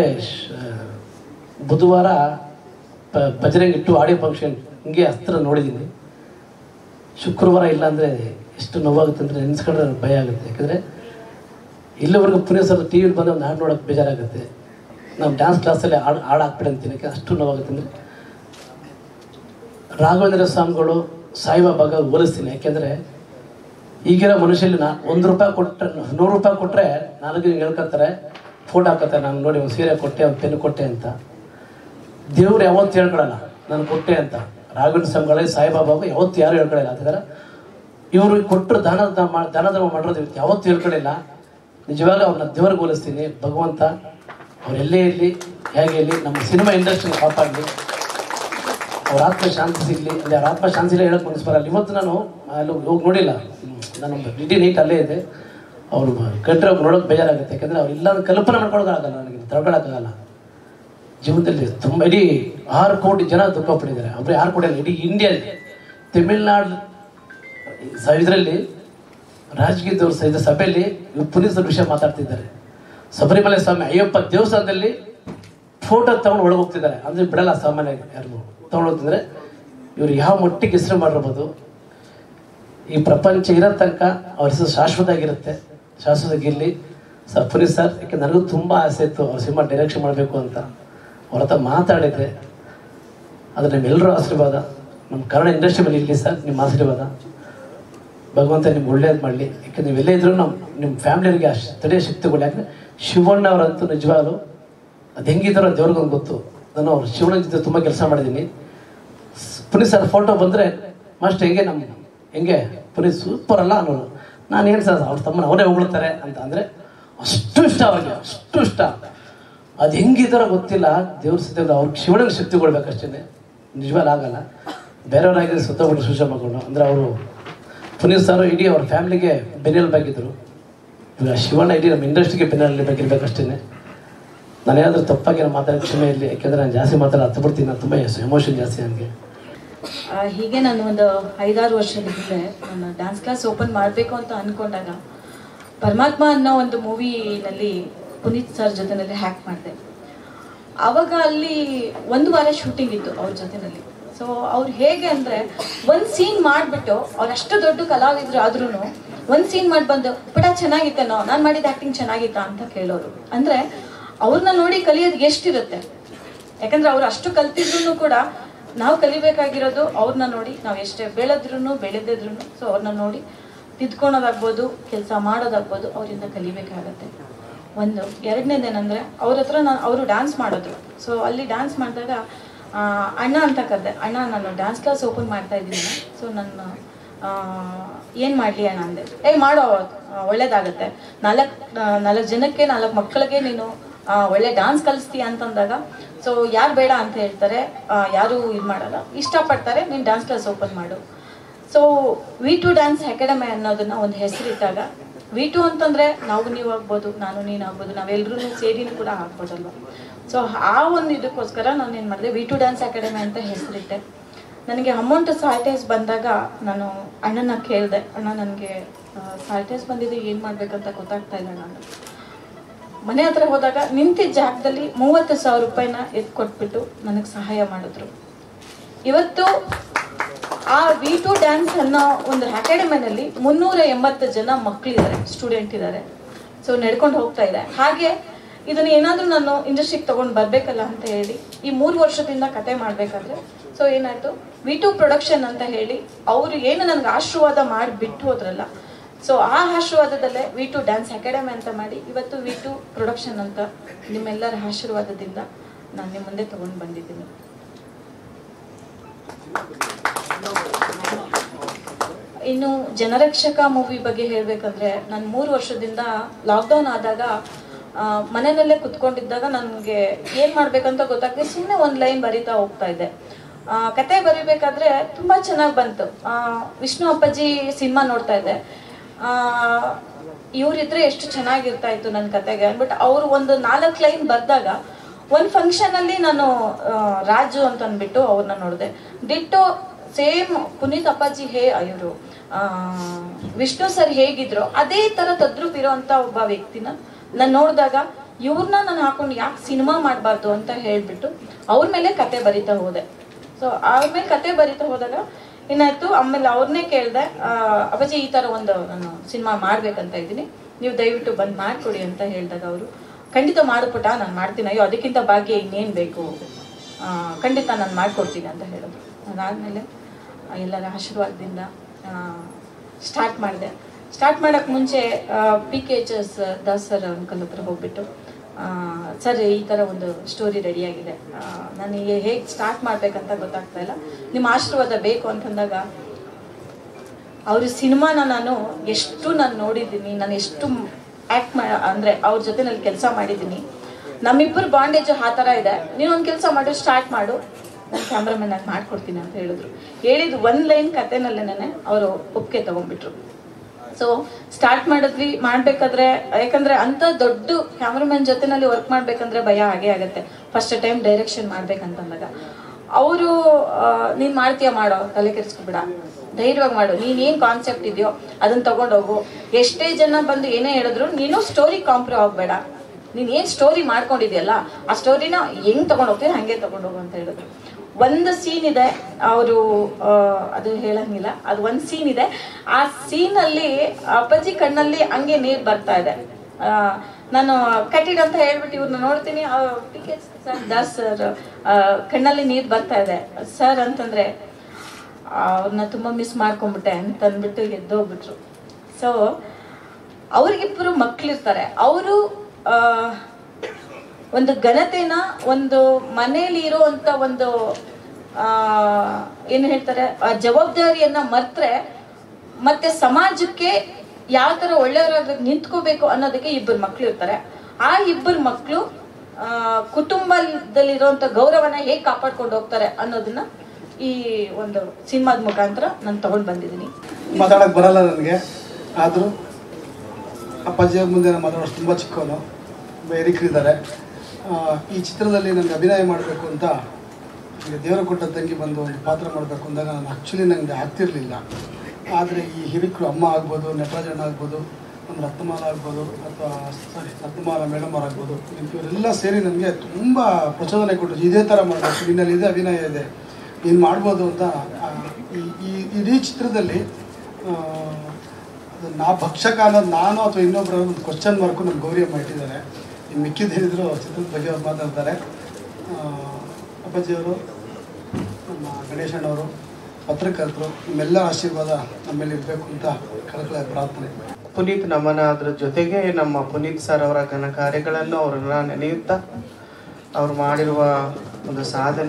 ಬುಧವಾರ ಪ ಬಜರಂಗ್ ಇಟ್ಟು ಆಡಿಯೋ ಫಂಕ್ಷನ್ ಹಿಂಗೆ ಹತ್ರ ನೋಡಿದ್ದೀನಿ ಶುಕ್ರವಾರ ಇಲ್ಲ ಅಂದರೆ ಎಷ್ಟು ನೋವಾಗುತ್ತೆ ಅಂದರೆ ನೆನೆಸ್ಕೊಂಡ್ರೆ ನನಗೆ ಭಯ ಆಗುತ್ತೆ ಯಾಕಂದರೆ ಇಲ್ಲಿವರೆಗೂ ಪುನೀತ್ ಸರ್ ಟಿ ವಿಲಿ ಬಂದು ಒಂದು ಹಾಡು ನೋಡೋಕೆ ಬೇಜಾರಾಗುತ್ತೆ ನಾವು ಡ್ಯಾನ್ಸ್ ಕ್ಲಾಸಲ್ಲಿ ಹಾಡು ಹಾಡು ಹಾಕ್ಬಿಡಿ ಅಂತೀನಿ ಯಾಕೆ ಅಷ್ಟು ನೋವಾಗುತ್ತೆ ಅಂದರೆ ರಾಘವೇಂದ್ರ ಸ್ವಾಮಿಗಳು ಸಾಯಿಬಾಬಾಗ ಹೋಲಿಸ್ತೀನಿ ಯಾಕೆಂದರೆ ಈಗಿರೋ ಮನುಷ್ಯಲ್ಲಿ ನಾ ಒಂದು ರೂಪಾಯಿ ಕೊಟ್ಟರೆ ನೂರು ರೂಪಾಯಿ ಕೊಟ್ಟರೆ ನಾಲ್ಕು ಜನ ಹೇಳ್ಕೊತಾರೆ ಫೋಟೋ ಹಾಕತ್ತಾರೆ ನಾನು ನೋಡಿ ಒಂದು ಸೀರೆ ಕೊಟ್ಟೆ ಒಂದು ಪೆನ್ ಕೊಟ್ಟೆ ಅಂತ ದೇವ್ರು ಯಾವತ್ತು ಹೇಳ್ಕೊಳಲ್ಲ ನಾನು ಕೊಟ್ಟೆ ಅಂತ ರಾಘವೇಂದ್ರ ಸ್ವಾಮಿಗಳೇ ಸಾಯಿಬಾಬಾಗೂ ಯಾವತ್ತು ಯಾರು ಹೇಳ್ಕೊಳ್ಳಿಲ್ಲ ಅದರ ಇವರು ಕೊಟ್ಟರು ದಾನ ದ- ಮಾ- ದಾನ ಧರ್ಮ ಮಾಡೋದು ಇವತ್ತು ಯಾವತ್ತೂ ಹೇಳ್ಕೊಳ್ಳಿಲ್ಲ ನಿಜವಾಗ ಅವ್ರನ್ನ ದೇವ್ರಿಗೆ ಹೋಲಿಸ್ತೀನಿ ಭಗವಂತ ಅವರೆಲ್ಲೇ ಇರಲಿ ಹೇಗೆ ಇರಲಿ ನಮ್ಮ ಸಿನಿಮಾ ಇಂಡಸ್ಟ್ರಿನ ಕಾಪಾಡಲಿ ಅವ್ರ ಆತ್ಮ ಶಾಂತಿ ಸಿಗಲಿ ಅಂದರೆ ಅವ್ರ ಆತ್ಮ ಶಾಂತಿ ಇಲ್ಲ ಹೇಳಕ್ಕೆ ಮನಸ್ಸು ಬರಲ್ಲ ಇವತ್ತು ನಾನು ಅಲ್ಲಿ ಹೋಗಿ ನೋಡಿಲ್ಲ ಹ್ಮ್. ನಾನು ಡಿಟಿ ನೈಟ್ ಅಲ್ಲೇ ಇದೆ ಅವ್ರು ಕಂಡ್ರೆ ಅವ್ರು ನೋಡೋಕೆ ಬೇಜಾರಾಗುತ್ತೆ ಯಾಕಂದರೆ ಅವ್ರು ಇಲ್ಲ ಕಲ್ಪನೆ ಮಾಡ್ಕೊಳಕ್ಕಾಗಲ್ಲ ನನಗೆ ತಗೊಳಕ್ಕಾಗಲ್ಲ ಜೀವನದಲ್ಲಿ ತುಂಬ ಇಡೀ ಆರು ಕೋಟಿ ಜನ ದುಃಖ ಪಟ್ಟಿದ್ದಾರೆ ಒಬ್ಬರೇ ಆರು ಕೋಟಿ ಅಲ್ಲ ಇಡೀ ಇಂಡಿಯಾ ತಮಿಳ್ನಾಡು ಇದರಲ್ಲಿ ರಾಜಕೀಯದವ್ರ ಸಹಿತ ಸಭೆಯಲ್ಲಿ ಇವ್ರು ಪೊಲೀಸರ ವಿಷಯ ಮಾತಾಡ್ತಿದ್ದಾರೆ ಶಬರಿಮಲೆ ಸ್ವಾಮಿ ಅಯ್ಯಪ್ಪ ದೇವಸ್ಥಾನದಲ್ಲಿ ಫೋಟೋ ತಗೊಂಡು ಒಳಗೆ ಹೋಗ್ತಿದ್ದಾರೆ ಅಂದರೆ ಬಿಡಲ್ಲ ಸಾಮಾನ್ಯ ಯಾರಿಗೂ ತಗೊಂಡು ಹೋಗ್ತಿದ್ರೆ ಇವ್ರು ಯಾವ ಮಟ್ಟಿಗೆ ಹೆಸರು ಮಾಡಿರ್ಬೋದು ಈ ಪ್ರಪಂಚ ಇರೋ ತನಕ ಅವ್ರ ಹೆಸರು ಶಾಶ್ವತ ಆಗಿರುತ್ತೆ ಶಾಶ್ವತಗಿರಲಿ ಸರ್ ಪುನೀತ್ ಸರ್ ಯಾಕೆ ನನಗೂ ತುಂಬ ಆಸೆ ಇತ್ತು ಅವ್ರ ಸಿನಿಮಾ ಡೈರೆಕ್ಷನ್ ಮಾಡಬೇಕು ಅಂತ ಅವ್ರ ಹತ್ರ ಮಾತಾಡಿದ್ರೆ ಅದು ನಿಮ್ಮೆಲ್ಲರೂ ಆಶೀರ್ವಾದ ನಮ್ಮ ಕನ್ನಡ ಇಂಡಸ್ಟ್ರಿ ಮೇಲೆ ಇರಲಿ ಸರ್ ನಿಮ್ಮ ಆಶೀರ್ವಾದ ಭಗವಂತ ನಿಮ್ಗೆ ಒಳ್ಳೇದು ಮಾಡಲಿ ಯಾಕೆ ನೀವೆಲ್ಲೇ ಇದ್ರೂ ನಮ್ಮ ನಿಮ್ಮ ಫ್ಯಾಮಿಲಿಯವರಿಗೆ ಅಷ್ಟು ತಡೆಯೋ ಶಕ್ತಿಗಳು ಯಾಕಂದರೆ ಶಿವಣ್ಣ ಅವರಂತೂ ನಿಜವಾಗ್ಲು ಅದು ಹೆಂಗಿದ್ದಾರೋ ದೇವ್ರಿಗೊಂದು ಗೊತ್ತು ನಾನು ಅವ್ರು ಶಿವಣ್ಣ ಜೊತೆ ತುಂಬ ಕೆಲಸ ಮಾಡಿದ್ದೀನಿ ಪುನೀತ್ ಸರ್ ಫೋಟೋ ಬಂದರೆ ಮಸ್ಟ್ ಹೆಂಗೆ ನಮ್ಮ ಹೆಂಗೆ ಪುನೀತ್ ಸೂಪರ್ ಅಲ್ಲ ಅನ್ನೋರು ನಾನು ಏನು ಸರ್ ಅವ್ರ ತಮ್ಮನ ಅವರೇ ಹೊಗಳ್ತಾರೆ ಅಂತ ಅಂದರೆ ಅಷ್ಟು ಇಷ್ಟ ಅವ್ರಿಗೆ ಅಷ್ಟು ಇಷ್ಟ ಅದು ಹೆಂಗಿದಾರೋ ಗೊತ್ತಿಲ್ಲ ದೇವ್ರ ಸತ್ಯ ಅವ್ರಿಗೆ ಶಿವನಿಗೆ ಶಕ್ತಿ ಕೊಡ್ಬೇಕಷ್ಟೇ ನಿಜವಾಗ್ಲೂ ಆಗಲ್ಲ ಬೇರೆಯವರಾಗಿದ್ರೆ ಸುತ್ತಬಿಟ್ಟು ಸೂಚನೆ ಮಾಡ್ಕೊಂಡು ಅಂದರೆ ಅವರು ಪುನೀತ್ ಸರ್ ಇಡೀ ಅವ್ರ ಫ್ಯಾಮಿಲಿಗೆ ಬೆನ್ನೆಲುಬಾಗಿದ್ದರು ಈಗ ಶಿವಣ್ಣ ಇಡೀ ನಮ್ಮ ಇಂಡಸ್ಟ್ರಿಗೆ ಬೆನ್ನೆಲುಬಾಗಿರ್ಬೇಕಷ್ಟೇ ನಾನು ಏನಾದರೂ ತಪ್ಪಾಗಿ ನಾನು ಮಾತಾಡೋ ಕ್ಷಮೆ ಇರಲಿ ಯಾಕೆಂದರೆ ನಾನು ಜಾಸ್ತಿ ಮಾತಾಡ ಹತ್ತು ಬಿಡ್ತೀನಿ ನಾನು ತುಂಬ ಎಮೋಷನ್ ಜಾಸ್ತಿ ನನಗೆ ಆ, ಹೀಗೆ ನಾನು ಒಂದು ಐದಾರು ವರ್ಷದ ಹಿಂದೆ ನಾನು ಡ್ಯಾನ್ಸ್ ಕ್ಲಾಸ್ ಓಪನ್ ಮಾಡಬೇಕು ಅಂತ ಅಂದ್ಕೊಂಡಾಗ ಪರಮಾತ್ಮ ಅನ್ನೋ ಒಂದು ಮೂವಿನಲ್ಲಿ ಪುನೀತ್ ಸರ್ ಜೊತೆನಲ್ಲಿ ಹ್ಯಾಕ್ ಮಾಡಿದೆ ಆವಾಗ ಅಲ್ಲಿ ಒಂದು ವಾರ ಶೂಟಿಂಗ್ ಇತ್ತು ಅವ್ರ ಜೊತೆನಲ್ಲಿ ಸೊ ಅವ್ರು ಹೇಗೆ ಅಂದರೆ ಒಂದು ಸೀನ್ ಮಾಡಿಬಿಟ್ಟು ಅವ್ರು ಅಷ್ಟು ದೊಡ್ಡ ಕಲಾವಿದ್ರು ಆದ್ರೂ ಒಂದು ಸೀನ್ ಮಾಡಿ ಬಂದು ಪುಟ ಚೆನ್ನಾಗಿತ್ತೇನೋ ನಾನು ಮಾಡಿದ ಆ್ಯಕ್ಟಿಂಗ್ ಚೆನ್ನಾಗಿತ್ತಾ ಅಂತ ಕೇಳೋರು ಅಂದರೆ ಅವ್ರನ್ನ ನೋಡಿ ಕಲಿಯೋದು ಎಷ್ಟಿರುತ್ತೆ ಯಾಕಂದ್ರೆ ಅವ್ರು ಅಷ್ಟು ಕಲ್ತಿದ್ರು ಕೂಡ ನಾವು ಕಲಿಬೇಕಾಗಿರೋದು ಅವ್ರನ್ನ ನೋಡಿ ನಾವು ಎಷ್ಟೇ ಬೆಳೆದ್ರು ಬೆಳೆದಿದ್ರು ಸೊ ಅವ್ರನ್ನ ನೋಡಿ ತಿದ್ಕೊಳೋದಾಗ್ಬೋದು ಕೆಲಸ ಮಾಡೋದಾಗ್ಬೋದು ಅವರಿಂದ ಕಲಿಬೇಕಾಗತ್ತೆ ಒಂದು ಎರಡನೇದೇನೆಂದ್ರೆ ಅವ್ರ ಹತ್ರ ನಾನು ಅವರು ಡ್ಯಾನ್ಸ್ ಮಾಡಿದ್ರು ಸೊ ಅಲ್ಲಿ ಡ್ಯಾನ್ಸ್ ಮಾಡಿದಾಗ ಆ, ಅಣ್ಣ ಅಂತ ಕರೆದೆ ಅಣ್ಣ ನಾನು ಡ್ಯಾನ್ಸ್ ಕ್ಲಾಸ್ ಓಪನ್ ಮಾಡ್ತಾ ಇದ್ದೀನಿ ಸೊ ನನ್ನ ಏನು ಮಾಡಲಿ ಅಣ್ಣ ಅಂದೆ ಏ ಮಾಡೋ ಆ, ಒಳ್ಳೇದಾಗತ್ತೆ ನಾಲ್ಕು ನಾಲ್ಕು ಜನಕ್ಕೆ ನಾಲ್ಕು ಮಕ್ಕಳಿಗೆ ನೀನು ಆ, ಒಳ್ಳೆ ಡಾನ್ಸ್ ಕಲಿಸ್ತೀಯ ಅಂತಂದಾಗ ಸೊ ಯಾರು ಬೇಡ ಅಂತ ಹೇಳ್ತಾರೆ ಆ, ಯಾರು ಇದು ಮಾಡಲ್ಲ ಇಷ್ಟಪಡ್ತಾರೆ ನೀನು ಡ್ಯಾನ್ಸ್ ಕ್ಲಾಸ್ ಓಪನ್ ಮಾಡು so V two dance academy ಅನ್ನೋದನ್ನ ಒಂದು ಹೆಸರಿಟ್ಟಾಗ ವಿ ಟು ಅಂತಂದ್ರೆ ನಾವು ನೀವು ಆಗ್ಬೋದು ನಾನು ನೀನು ಆಗ್ಬೋದು ನಾವೆಲ್ಲರೂ ಸೇರಿನೂ ಕೂಡ ಆಗ್ಬೋದಲ್ವ ಸೊ ಆ ಒಂದು ಇದಕ್ಕೋಸ್ಕರ ನಾನು ಏನು ಮಾಡಿದೆ ವಿ ಟು ಡ್ಯಾನ್ಸ್ ಅಕಾಡೆಮಿ ಅಂತ ಹೆಸರಿಟ್ಟೆ ನನಗೆ ಅಮೌಂಟ್ ಸಾಲ್ಟೇಜ್ ಬಂದಾಗ ನಾನು ಅಣ್ಣನ ಕೇಳಿದೆ ಅಣ್ಣ ನನಗೆ ಸಾಲ್ಟೇಜ್ ಬಂದಿದೆ ಏನು ಮಾಡ್ಬೇಕಂತ ಗೊತ್ತಾಗ್ತಾ ಇಲ್ಲ ನಾನು ಮನೆ ಹತ್ರ ಹೋದಾಗ ನಿಂತಿದ್ದ ಜಾಗದಲ್ಲಿ ಮೂವತ್ತು ಸಾವಿರ ರೂಪಾಯಿನ ಎತ್ತು ಕೊಟ್ಬಿಟ್ಟು ನನಗೆ ಸಹಾಯ ಮಾಡಿದ್ರು ಇವತ್ತು ಆ ವಿ ಟು ಡ್ಯಾನ್ಸ್ ಅನ್ನೋ ಒಂದು ಅಕಾಡೆಮಿನಲ್ಲಿ ಮುನ್ನೂರ ಎಂಬತ್ತು ಜನ ಮಕ್ಕಳಿದ್ದಾರೆ ಸ್ಟೂಡೆಂಟ್ ಇದ್ದಾರೆ ಸೊ ನಡ್ಕೊಂಡು ಹೋಗ್ತಾ ಇದೆ ಹಾಗೆ ಇದನ್ನ ಏನಾದರೂ ನಾನು ಇಂಡಸ್ಟ್ರಿಗೆ ತಗೊಂಡು ಬರಬೇಕಲ್ಲ ಅಂತ ಹೇಳಿ ಈ ಮೂರು ವರ್ಷದಿಂದ ಕತೆ ಮಾಡಬೇಕಾದ್ರೆ ಸೊ ಏನಾಯ್ತು ವಿ ಟು ಪ್ರೊಡಕ್ಷನ್ ಅಂತ ಹೇಳಿ ಅವರು ಏನು ನನಗೆ ಆಶೀರ್ವಾದ ಮಾಡಿ ಬಿಟ್ಟು ಹೋದ್ರಲ್ಲ ಸೊ ಆ ಆಶೀರ್ವಾದದಲ್ಲೇ ವಿ ಟು ಡ್ಯಾನ್ಸ್ ಅಕಾಡೆಮಿ ಅಂತ ಮಾಡಿ ಇವತ್ತು ವಿ ಟು ಪ್ರೊಡಕ್ಷನ್ ಅಂತ ನಿಮ್ಮೆಲ್ಲರ ಆಶೀರ್ವಾದದಿಂದ ನಾನು ನಿಮ್ಮ ಮುಂದೆ ತಗೊಂಡು ಬಂದಿದ್ದೀನಿ ಇನ್ನು ಜನರಕ್ಷಕ ಮೂವಿ ಬಗ್ಗೆ ಹೇಳಬೇಕಂದ್ರೆ ನಾನು ಮೂರು ವರ್ಷದಿಂದ ಲಾಕ್ಡೌನ್ ಆದಾಗ ಆ, ಮನೆಯಲ್ಲೇ ಕುತ್ಕೊಂಡಿದ್ದಾಗ ನನಗೆ ಏನು ಮಾಡ್ಬೇಕಂತ ಗೊತ್ತಾಗದೆ ಸುಮ್ಮನೆ ಒಂದು ಲೈನ್ ಬರಿತಾ ಹೋಗ್ತಾ ಇದ್ದೆ ಆ, ಕತೆ ಬರಿಬೇಕಾದ್ರೆ ತುಂಬ ಚೆನ್ನಾಗಿ ಬಂತು ಆ, ವಿಷ್ಣು ಅಪ್ಪಾಜಿ ಸಿನಿಮಾ ನೋಡ್ತಾ ಇದ್ದೆ ಆ, ಇವ್ರಿದ್ರೆ ಎಷ್ಟು ಚೆನ್ನಾಗಿರ್ತಾ ಇತ್ತು ನನ್ನ ಕತೆಗೆ ಅಂದ್ಬಿಟ್ಟು ಅವರು ಒಂದು ನಾಲ್ಕು ಲೈನ್ ಬರ್ದಾಗ ಒಂದು ಫಂಕ್ಷನಲ್ಲಿ ನಾನು ಆ, ರಾಜು ಅಂತ ಅಂದ್ಬಿಟ್ಟು ಅವ್ರನ್ನ ನೋಡಿದೆ ಡಿಟ್ಟೋ ಸೇಮ್ ಪುನೀತ್ ಅಪ್ಪಾಜಿ ಹೇ ಇವರು ವಿಷ್ಣು ಸರ್ ಹೇಗಿದ್ರು ಅದೇ ತರ ತದ್ರೂಪ್ ಇರೋಂಥ ಒಬ್ಬ ವ್ಯಕ್ತಿನ ನಾನು ನೋಡಿದಾಗ ಇವ್ರನ್ನ ನಾನು ಹಾಕೊಂಡು ಯಾಕೆ ಸಿನಿಮಾ ಮಾಡಬಾರ್ದು ಅಂತ ಹೇಳ್ಬಿಟ್ಟು ಅವ್ರ ಮೇಲೆ ಕತೆ ಬರಿತಾ ಹೋದೆ ಸೊ ಅವ್ರ ಮೇಲೆ ಕತೆ ಬರಿತಾ ಹೋದಾಗ ಏನಾಯ್ತು ಆಮೇಲೆ ಅವ್ರನ್ನೇ ಕೇಳಿದೆ ಅಪ್ಪಾಜಿ ಈ ತರ ಒಂದು ನಾನು ಸಿನಿಮಾ ಮಾಡ್ಬೇಕಂತ ಇದ್ದೀನಿ ನೀವು ದಯವಿಟ್ಟು ಬಂದು ಮಾಡಿಕೊಡಿ ಅಂತ ಹೇಳಿದಾಗ ಅವರು ಖಂಡಿತ ಮಾಡಿಬಿಟ್ಟ ನಾನು ಮಾಡ್ತೀನಿ ಅಯ್ಯೋ ಅದಕ್ಕಿಂತ ಭಾಗ್ಯ ಇನ್ನೇನು ಬೇಕು ಆ, ಖಂಡಿತ ನಾನು ಮಾಡ್ಕೊಡ್ತೀನಿ ಅಂತ ಹೇಳಿದ್ರು ಅದಾದಮೇಲೆ ಎಲ್ಲರ ಆಶೀರ್ವಾದದಿಂದ ಸ್ಟಾರ್ಟ್ ಮಾಡಿದೆ ಸ್ಟಾರ್ಟ್ ಮಾಡೋಕ್ಕೆ ಮುಂಚೆ P K H S Das sir uncle ಹತ್ರ ಹೋಗ್ಬಿಟ್ಟು ಸರ್ ಈ ಥರ ಒಂದು ಸ್ಟೋರಿ ರೆಡಿಯಾಗಿದೆ ನನಗೆ ಹೇಗೆ ಸ್ಟಾರ್ಟ್ ಮಾಡಬೇಕಂತ ಗೊತ್ತಾಗ್ತಾ ಇಲ್ಲ ನಿಮ್ಮ ಆಶೀರ್ವಾದ ಬೇಕು ಅಂತಂದಾಗ ಅವ್ರ ಸಿನಿಮಾನ ನಾನು ಎಷ್ಟು ನಾನು ನೋಡಿದ್ದೀನಿ ನಾನು ಎಷ್ಟು ಆ್ಯಕ್ಟ್ ಮಾ ಅಂದರೆ ಅವ್ರ ಜೊತೆ ನಾನು ಕೆಲಸ ಮಾಡಿದ್ದೀನಿ ನಮ್ಮಿಬ್ಬರು ಬಾಂಡೇಜ್ ಆ ಥರ ಇದೆ ನೀನು ಒಂದು ಕೆಲಸ ಮಾಡು ಸ್ಟಾರ್ಟ್ ಮಾಡು ನಾನು ಕ್ಯಾಮ್ರಾಮನ್ ಆಗಿ ಮಾಡ್ಕೊಡ್ತೀನಿ ಅಂತ ಹೇಳಿದ್ರು ಹೇಳಿದ ಒಂದು ಲೈನ್ ಕತೆನಲ್ಲೇನೆ ಅವರು ಒಪ್ಪಿಗೆ ತೊಗೊಂಡ್ಬಿಟ್ರು ಸೊ ಸ್ಟಾರ್ಟ್ ಮಾಡಿದ್ವಿ ಮಾಡ್ಬೇಕಾದ್ರೆ ಯಾಕಂದ್ರೆ ಅಂತ ದೊಡ್ಡ ಕ್ಯಾಮ್ರಾಮನ್ ಜೊತೆನಲ್ಲಿ ವರ್ಕ್ ಮಾಡ್ಬೇಕಂದ್ರೆ ಭಯ ಹಾಗೆ ಆಗುತ್ತೆ ಫಸ್ಟ್ ಟೈಮ್ ಡೈರೆಕ್ಷನ್ ಮಾಡ್ಬೇಕಂತಂದಾಗ ಅವರು ನೀನ್ ಮಾಡ್ತೀಯ ಮಾಡೋ ತಲೆ ಕೆಡಿಸ್ಕೊಬೇಡ ಧೈರ್ಯವಾಗಿ ಮಾಡು ನೀನ್ ಏನ್ ಕಾನ್ಸೆಪ್ಟ್ ಇದೆಯೋ ಅದನ್ನ ತಗೊಂಡೋಗು ಎಷ್ಟೇ ಜನ ಬಂದು ಏನೇ ಹೇಳಿದ್ರು ನೀನು ಸ್ಟೋರಿ ಕಾಂಪ್ರೋ ಆಗ್ಬೇಡ ನೀನ್ ಏನ್ ಸ್ಟೋರಿ ಮಾಡ್ಕೊಂಡಿದ್ಯಲ್ಲ ಆ ಸ್ಟೋರಿನ ಹೆಂಗ್ ತಗೊಂಡೋಗ್ತೀಯ ಹಂಗೆ ತಗೊಂಡೋಗು ಅಂತ ಹೇಳಿದ್ರು ಒಂದು ಸೀನ್ ಇದೆ ಅವರು ಅದು ಹೇಳಂಗಿಲ್ಲ ಅದು ಒಂದು ಸೀನ್ ಇದೆ ಆ ಸೀನಲ್ಲಿ ಅಪ್ಪಾಜಿ ಕಣ್ಣಲ್ಲಿ ಹಂಗೆ ನೀರು ಬರ್ತಾ ಇದೆ ಆ, ನಾನು ಕಟ್ಟಿಡ್ ಅಂತ ಹೇಳ್ಬಿಟ್ಟು ಇವ್ರನ್ನ ನೋಡ್ತೀನಿ T K sir Das sir ಕಣ್ಣಲ್ಲಿ ನೀರು ಬರ್ತಾ ಇದೆ ಸರ್ ಅಂತಂದ್ರೆ ಅವ್ರನ್ನ ತುಂಬ ಮಿಸ್ ಮಾಡ್ಕೊಂಡ್ಬಿಟ್ಟೆ ಅಂತ ಅಂದ್ಬಿಟ್ಟು ಎದ್ದೋಗ್ಬಿಟ್ರು ಸೊ ಅವ್ರಿಗಿಬ್ಬರು ಮಕ್ಳಿರ್ತಾರೆ ಅವರು ಒಂದು ಘನತೆನ ಒಂದು ಮನೇಲಿ ಇರುವಂತ ಒಂದು ಆ, ಏನು ಹೇಳ್ತಾರೆ ಆ ಜವಾಬ್ದಾರಿಯನ್ನ ಮರ್ತ್ರೆ ಮತ್ತೆ ಸಮಾಜಕ್ಕೆ ಯಾವ ತರ ಒಳ್ಳೆಯವರಾಗಿ ನಿಂತ್ಕೋಬೇಕು ಅನ್ನೋದಕ್ಕೆ ಇಬ್ಬರು ಮಕ್ಳು ಇರ್ತಾರೆ ಆ ಇಬ್ಬರು ಮಕ್ಕಳು ಕುಟುಂಬದಲ್ಲಿರುವಂತ ಗೌರವನ ಹೇಗೆ ಕಾಪಾಡ್ಕೊಂಡು ಹೋಗ್ತಾರೆ ಅನ್ನೋದನ್ನ ಈ ಒಂದು ಸಿನಿಮಾದ ಮುಖಾಂತರ ನಾನು ತಗೊಂಡ್ ಬಂದಿದ್ದೀನಿ ಮಾತಾಡೋಕೆ ಬರಲ್ಲ ನನಗೆ ಆದರೂ ಅಪ್ಪಾಜಿಯ ಮುಂದೆ ನಾನು ಮಾತಾಡೋಷ್ಟು ತುಂಬ ಚಿಕ್ಕವನು ಹಿರಿಕರಿದ್ದಾರೆ ಈ ಚಿತ್ರದಲ್ಲಿ ನನಗೆ ಅಭಿನಯ ಮಾಡಬೇಕು ಅಂತ ಈಗ ದೇವರ ಕೊಟ್ಟ ತಂಗಿ ಬಂದು ಒಂದು ಪಾತ್ರ ಮಾಡಬೇಕು ಅಂದಾಗ ನಾನು ಆ್ಯಕ್ಚುಲಿ ನನಗೆ ಆಗ್ತಿರಲಿಲ್ಲ ಆದರೆ ಈ ಹಿರಿಕರು ಅಮ್ಮ ಆಗ್ಬೋದು ನಟರಾಜಣ್ಣ ಆಗ್ಬೋದು ನಮ್ಮ ರತ್ನಮಾಲ ಆಗ್ಬೋದು ಅಥವಾ ಸಾರಿ ರತ್ನಮಾಲ ಮೇಡಮ್ ಅವ್ರಾಗ್ಬೋದು ಇವರೆಲ್ಲ ಸೇರಿ ನನಗೆ ತುಂಬ ಪ್ರಚೋದನೆ ಕೊಟ್ಟರು ಇದೇ ಥರ ಮಾಡಬೇಕು ನಿನ್ನಲ್ಲಿ ಇದೆ ಅಭಿನಯ ಇದೆ ನೀನು ಮಾಡ್ಬೋದು ಅಂತ ಆ, ಈ ಈ- ಇಡೀ ಚಿತ್ರದಲ್ಲಿ ಆ, ಅದು ನಾ ಭಕ್ಷಕ ಅನ್ನೋದು ನಾನು ಅಥವಾ ಇನ್ನೊಬ್ಬರು ಒಂದು ಕ್ವಶನ್ ಮಾರ್ಕು ನಮ್ಮ ಗೌರಿ ಅಮ್ಮ ಇಟ್ಟಿದ್ದಾರೆ ಇನ್ನು ಮಿಕ್ಕಿದ್ದೇನಿದ್ರು ಚಿತ್ರದ ಬಗ್ಗೆ ಅವ್ರು ಮಾತಾಡ್ತಾರೆ ಆ, ಅಪ್ಪಾಜಿಯವರು ನಮ್ಮ ಗಣೇಶಣ್ಣವರು ಪತ್ರಕರ್ತರು ನಿಮ್ಮೆಲ್ಲ ಆಶೀರ್ವಾದ ನಮ್ಮ ಮೇಲೆ ಇರಬೇಕು ಅಂತ ಕಳಕಳ ಪ್ರಾರ್ಥನೆ ಪುನೀತ್ ನಮನ ಅದ್ರ ಜೊತೆಗೆ ನಮ್ಮ ಪುನೀತ್ ಸರ್ ಅವರ ಘನ ಕಾರ್ಯಗಳನ್ನು ಅವರನ್ನ ನೆನೆಯುತ್ತಾ ಅವ್ರು ಮಾಡಿರುವ ಒಂದು ಸಾಧನೆ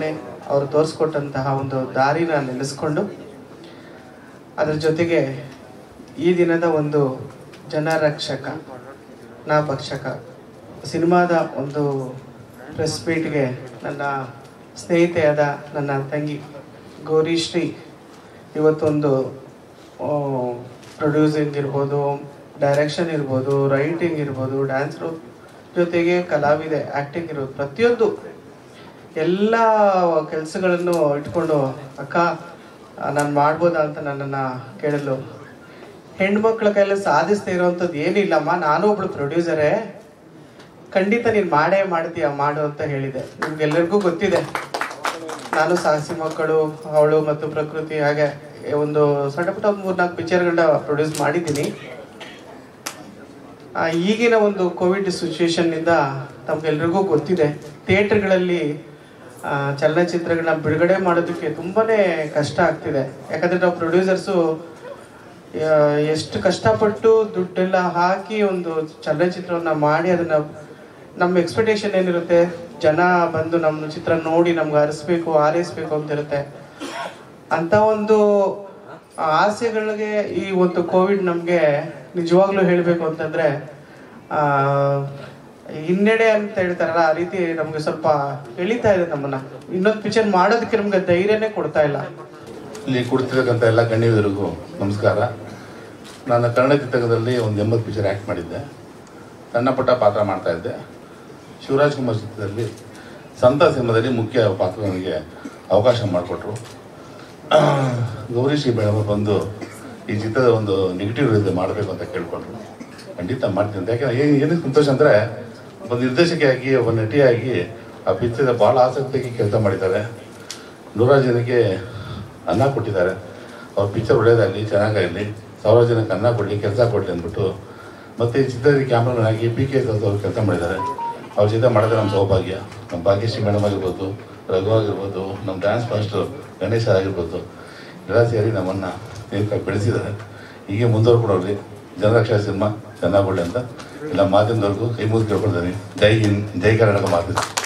ಅವರು ತೋರಿಸ್ಕೊಟ್ಟಂತಹ ಒಂದು ದಾರಿನ ನೆನೆಸ್ಕೊಂಡು ಅದ್ರ ಜೊತೆಗೆ ಈ ದಿನದ ಒಂದು ಜನರಕ್ಷಕ ನಾ ಭಕ್ಷಕ ಸಿನಿಮಾದ ಒಂದು ಪ್ರೆಸ್ ಮೀಟ್ಗೆ ನನ್ನ ಸ್ನೇಹಿತೆಯಾದ ನನ್ನ ತಂಗಿ ಗೌರಿಶ್ರೀ ಇವತ್ತೊಂದು ಪ್ರೊಡ್ಯೂಸಿಂಗ್ ಇರ್ಬೋದು ಡೈರೆಕ್ಷನ್ ಇರ್ಬೋದು ರೈಟಿಂಗ್ ಇರ್ಬೋದು ಡ್ಯಾನ್ಸ್ರು ಜೊತೆಗೆ ಕಲಾವಿದೆ ಆ್ಯಕ್ಟಿಂಗ್ ಇರ್ಬೋದು ಪ್ರತಿಯೊಂದು ಎಲ್ಲ ಕೆಲಸಗಳನ್ನು ಇಟ್ಕೊಂಡು ಅಕ್ಕ ನಾನು ಮಾಡ್ಬೋದಾ ಅಂತ ನನ್ನನ್ನು ಕೇಳಲು ಹೆಣ್ಮಕ್ಳ ಕೈಯಲ್ಲಿ ಸಾಧಿಸ್ತಾ ಇರೋವಂಥದ್ದು ಏನಿಲ್ಲಮ್ಮ ನಾನು ಒಬ್ಳು ಪ್ರೊಡ್ಯೂಸರೇ ಖಂಡಿತ ನೀನು ಮಾಡೇ ಮಾಡ್ತೀಯ ಮಾಡು ಅಂತ ಹೇಳಿದೆ ನಿಮ್ಗೆಲ್ಲರಿಗೂ ಗೊತ್ತಿದೆ ನಾನು ಸಾಹಸಿ ಮಕ್ಕಳು ಅವಳು ಮತ್ತು ಪ್ರಕೃತಿ ಹಾಗೆ ಒಂದು ಸಣ್ಣ ಪುಟ್ಟ ಒಂದು ಮೂರ್ನಾಲ್ಕು ಪಿಕ್ಚರ್ಗಳನ್ನ ಪ್ರೊಡ್ಯೂಸ್ ಮಾಡಿದ್ದೀನಿ ಆ, ಈಗಿನ ಒಂದು ಕೋವಿಡ್ ಸಿಚುವೇಶನ್ನಿಂದ ತಮ್ಗೆಲ್ರಿಗೂ ಗೊತ್ತಿದೆ ಥಿಯೇಟರ್ಗಳಲ್ಲಿ ಆ, ಚಲನಚಿತ್ರಗಳನ್ನ ಬಿಡುಗಡೆ ಮಾಡೋದಕ್ಕೆ ತುಂಬಾನೇ ಕಷ್ಟ ಆಗ್ತಿದೆ ಯಾಕಂದ್ರೆ ನಾವು ಪ್ರೊಡ್ಯೂಸರ್ಸು ಎಷ್ಟು ಕಷ್ಟಪಟ್ಟು ದುಡ್ಡೆಲ್ಲ ಹಾಕಿ ಒಂದು ಚಲನಚಿತ್ರವನ್ನ ಮಾಡಿ ಅದನ್ನ ನಮ್ಮ ಎಕ್ಸ್ಪೆಕ್ಟೇಷನ್ ಏನಿರುತ್ತೆ ಜನ ಬಂದು ನಮ್ಮ ಚಿತ್ರ ನೋಡಿ ನಮ್ಗೆ ಹರಿಸ್ಬೇಕು ಹಾರೈಸ್ಬೇಕು ಅಂತ ಇರುತ್ತೆ ಅಂತ ಒಂದು ಆಸೆಗಳಿಗೆ ಈ ಒಂದು ಕೋವಿಡ್ ನಮಗೆ ನಿಜವಾಗ್ಲೂ ಹೇಳಬೇಕು ಅಂತಂದ್ರೆ ಆ, ಹಿನ್ನಡೆ ಅಂತ ಹೇಳ್ತಾರಲ್ಲ ಆ ರೀತಿ ನಮ್ಗೆ ಸ್ವಲ್ಪ ಎಳಿತಾ ಇದೆ ನಮ್ಮನ್ನ ಇನ್ನೊಂದು ಪಿಕ್ಚರ್ ಮಾಡೋದಕ್ಕೆ ನಮ್ಗೆ ಧೈರ್ಯನೇ ಕೊಡ್ತಾ ಇಲ್ಲ ಇಲ್ಲಿ ಕುಳಿತಿರ್ತಕ್ಕಂಥ ಎಲ್ಲ ಗಣ್ಯರಿಗೂ ನಮಸ್ಕಾರ ನಾನು ಕನ್ನಡ ಚಿತ್ರರಂಗದಲ್ಲಿ ಒಂದು ಎಂಬತ್ತು ಪಿಕ್ಚರ್ ಆ್ಯಕ್ಟ್ ಮಾಡಿದ್ದೆ ಸಣ್ಣ ಪುಟ್ಟ ಪಾತ್ರ ಮಾಡ್ತಾ ಇದ್ದೆ ಶಿವರಾಜ್ ಕುಮಾರ್ ಚಿತ್ರದಲ್ಲಿ ಸಂತ ಸಿನಿಮಾದಲ್ಲಿ ಮುಖ್ಯ ಪಾತ್ರ ನನಗೆ ಅವಕಾಶ ಮಾಡಿಕೊಟ್ರು ಗೌರಿ ಶ್ರೀ ಮೇಡಮ್ ಬಂದು ಈ ಚಿತ್ರದ ಒಂದು ನೆಗೆಟಿವ್ ಇದೆ ಮಾಡಬೇಕು ಅಂತ ಕೇಳ್ಕೊಂಡ್ರು ಖಂಡಿತ ಮಾಡ್ತೀನಿ ಅಂತ ಯಾಕಂದ್ರೆ ಏನು ಏನಕ್ಕೆ ಸಂತೋಷ ಅಂದರೆ ಒಬ್ಬ ನಿರ್ದೇಶಕಿಯಾಗಿ ಒಬ್ಬ ನಟಿಯಾಗಿ ಆ ಪಿಕ್ಚರ್ ಭಾಳ ಆಸಕ್ತಿಯಾಗಿ ಕೆಲಸ ಮಾಡಿದ್ದಾರೆ ನೂರಾರು ಜನಕ್ಕೆ ಅನ್ನ ಕೊಟ್ಟಿದ್ದಾರೆ ಅವ್ರ ಪಿಕ್ಚರ್ ಒಳ್ಳೇದಾಗಲಿ ಚೆನ್ನಾಗಾಗಲಿ ಸಾವಿರಾರು ಜನಕ್ಕೆ ಅನ್ನ ಕೊಡಲಿ ಕೆಲಸ ಕೊಡಲಿ ಅಂದ್ಬಿಟ್ಟು ಮತ್ತು ಈ ಚಿತ್ರದಲ್ಲಿ ಕ್ಯಾಮ್ರಾಮನ್ ಆಗಿ ಪಿ ಕೆ ಎಸ್ ಅವರು ಕೆಲಸ ಮಾಡಿದ್ದಾರೆ ಅವ್ರ ಜೊತೆ ಮಾಡೋದೇ ನಮ್ಮ ಸೌಭಾಗ್ಯ ನಮ್ಮ ಭಾಗ್ಯಶ್ರೀ ಮೇಡಮ್ ಆಗಿರ್ಬೋದು ರಘು ಆಗಿರ್ಬೋದು ನಮ್ಮ ಡ್ಯಾನ್ಸ್ ಮಾಸ್ಟರ್ ಗಣೇಶ ಆಗಿರ್ಬೋದು ಎಲ್ಲ ಸೇರಿ ನಮ್ಮನ್ನು ನೇಮಕ ಬೆಳೆಸಿದ್ದಾರೆ ಹೀಗೆ ಮುಂದುವರ್ಕೊಂಡವ್ರಿ ಜನರಕ್ಷಾ ಸಿನಿಮಾ ಚೆನ್ನಾಗಿ ಅಂತ ಎಲ್ಲ ಮಾಧ್ಯಮದವ್ರಿಗೂ ಕೈ ಮುಗಿದು ಕೇಳ್ಕೊಳ್ತೀನಿ ಜೈ ಹಿಂದ್ ಜೈ ಕರ್ನಾಟಕ ಮಾತು